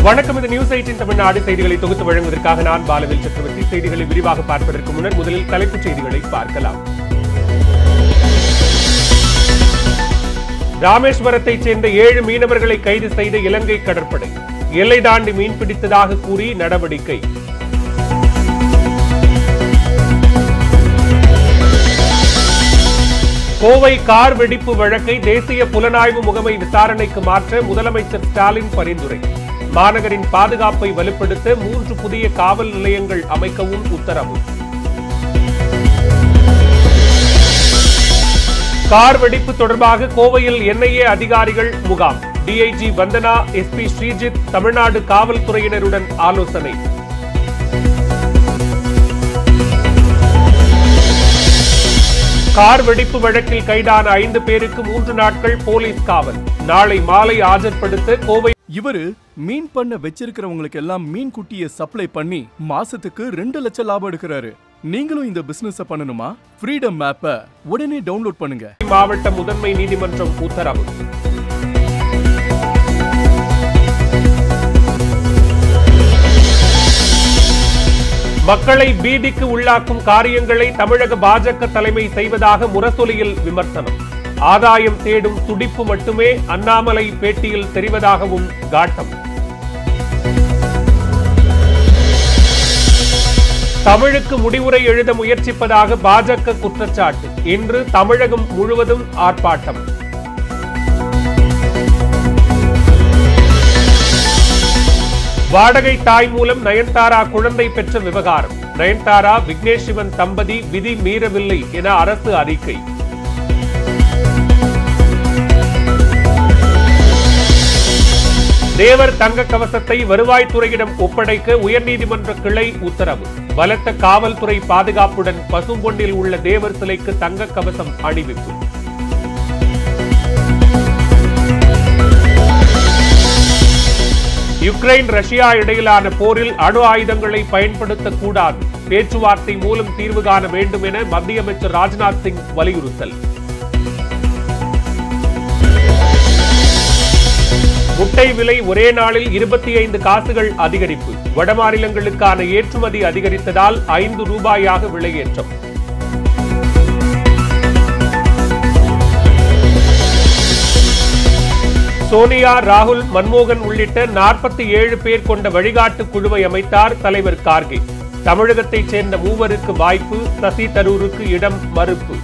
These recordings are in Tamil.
வணக்கம் இது நியூஸ் எயிட்டின் தமிழ்நாடு செய்திகளை தொகுத்து வழங்குவதற்காக நான் பாலவில் சக்கரவர்த்தி செய்திகளை விரிவாக பார்ப்பதற்கு முன்னர் முதலில் தலைப்புச் செய்திகளை பார்க்கலாம் ராமேஸ்வரத்தைச் சேர்ந்த ஏழு மீனவர்களை கைது செய்த இலங்கை கடற்படை எல்லை தாண்டி மீன் பிடித்ததாக கூறி நடவடிக்கை கோவை கார் வெடிப்பு வழக்கை தேசிய புலனாய்வு முகமை விசாரணைக்கு மாற்ற முதலமைச்சர் ஸ்டாலின் பரிந்துரை மாநகரின் பாதுகாப்பை வலுப்படுத்த மூன்று புதிய காவல் நிலையங்கள் அமைக்கவும் உத்தரவு கார் வெடிப்பு தொடர்பாக கோவையில் என்ஐஏ அதிகாரிகள் முகாம் டிஐஜி வந்தனா எஸ்பி ஸ்ரீஜித் தமிழ்நாடு காவல்துறையினருடன் ஆலோசனை கார் வெடிப்பு வழக்கில் கைதான ஐந்து பேருக்கு மூன்று நாட்கள் போலீஸ் காவல் நாளை மாலை ஆஜர்படுத்த கோவை இவரு மீன் பண்ண வச்சிருக்கிறவங்களுக்கு எல்லாம் மீன் குட்டியை சப்ளை பண்ணி மாசத்துக்கு ரெண்டு லட்சம் லாபம் எடுக்கிறாரு நீங்களும் இந்த பிசினஸ் பண்ணணுமா ஃப்ரீடம் மேப்பை உடனே டவுன்லோட் பண்ணுங்க மாவட்ட முதன்மை நீதிமன்றம் உத்தரவு மக்களை பீதிக்கு உள்ளாக்கும் காரியங்களை தமிழக பாஜக தலைமை செய்வதாக முரசொலியில் விமர்சனம் ஆதாயம் தேடும் துடிப்பு மட்டுமே அண்ணாமலை பேட்டியில் தெரிவதாகவும் காட்டம் தமிழுக்கு முடிவுரை எழுத முயற்சிப்பதாக பாஜக குற்றச்சாட்டு இன்று தமிழகம் முழுவதும் ஆர்ப்பாட்டம் வாடகை தாய் மூலம் நயன்தாரா குழந்தை பெற்ற விவகாரம் நயன்தாரா விக்னேஷ் சிவன் தம்பதி விதி மீறவில்லை என அரசு அறிக்கை தேவர் தங்க கவசத்தை வருவாய்த்துறையிடம் ஒப்படைக்க உயர்நீதிமன்ற கிளை உத்தரவு பலத்த காவல்துறை பாதுகாப்புடன் பசும்பொன்னில் உள்ள தேவர் சிலைக்கு தங்க கவசம் அணிவிப்பு யுக்ரைன் ரஷ்யா இடையிலான போரில் அணு ஆயுதங்களை பயன்படுத்தக்கூடாது பேச்சுவார்த்தை மூலம் தீர்வு காண வேண்டும் என மத்திய அமைச்சர் ராஜ்நாத் சிங் வலியுறுத்தல் முட்டை விலை ஒரே நாளில் இருபத்தி ஐந்து காசுகள் அதிகரிப்பு வடமாநிலங்களுக்கான ஏற்றுமதி அதிகரித்ததால் ஐந்து ரூபாயாக விலையேற்றம் சோனியா ராகுல் மன்மோகன் உள்ளிட்ட நாற்பத்தி ஏழு பேர் கொண்ட வழிகாட்டு குழுவை அமைத்தார் தலைவர் கார்கே தமிழகத்தைச் சேர்ந்த மூவருக்கு வாய்ப்பு சசி தரூருக்கு இடம் மறுப்பு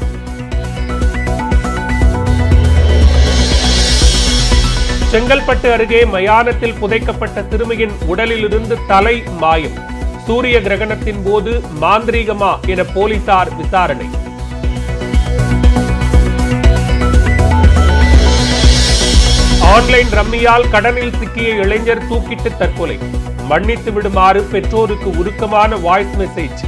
செங்கல்பட்டு அருகே மயானத்தில் புதைக்கப்பட்ட சிறுமியின் உடலிலிருந்து தலை மாயம் சூரிய கிரகணத்தின் போது மாந்திரீகமா என போலீசார் விசாரணை ஆன்லைன் ரம்மியால் கடனில் சிக்கிய இளைஞர் தூக்கிட்டு தற்கொலை மன்னித்து விடுமாறு பெற்றோருக்கு உருக்கமான வாய்ஸ் மெசேஜ்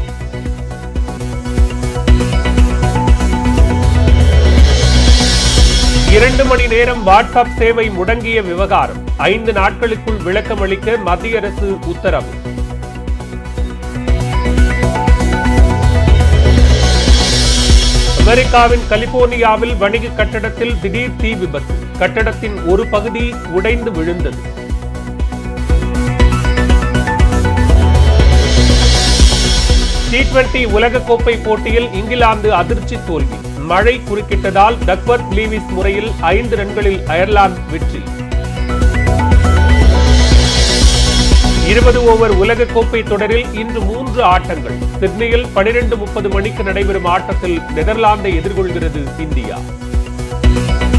இரண்டு மணி நேரம் வாட்ஸ்அப் சேவை முடங்கிய விவகாரம் ஐந்து நாட்களுக்குள் விளக்கம் அளிக்க மத்திய அரசு உத்தரவு அமெரிக்காவின் கலிபோர்னியாவில் வணிக கட்டடத்தில் திடீர் தீ விபத்து கட்டடத்தின் ஒரு பகுதி உடைந்து விழுந்தது டி டுவெண்டி உலகக்கோப்பை போட்டியில் இங்கிலாந்து அதிர்ச்சி தோல்வி மழை குறுக்கிட்டதால் டக்வர்த் லீவிஸ் முறையில் ஐந்து ரன்களில் அயர்லாந்து வெற்றி இருபது ஓவர் உலகக்கோப்பை தொடரில் இன்று மூன்று ஆட்டங்கள் சிட்னியில் பனிரெண்டு முப்பது மணிக்கு நடைபெறும் ஆட்டத்தில் நெதர்லாந்தை எதிர்கொள்கிறது இந்தியா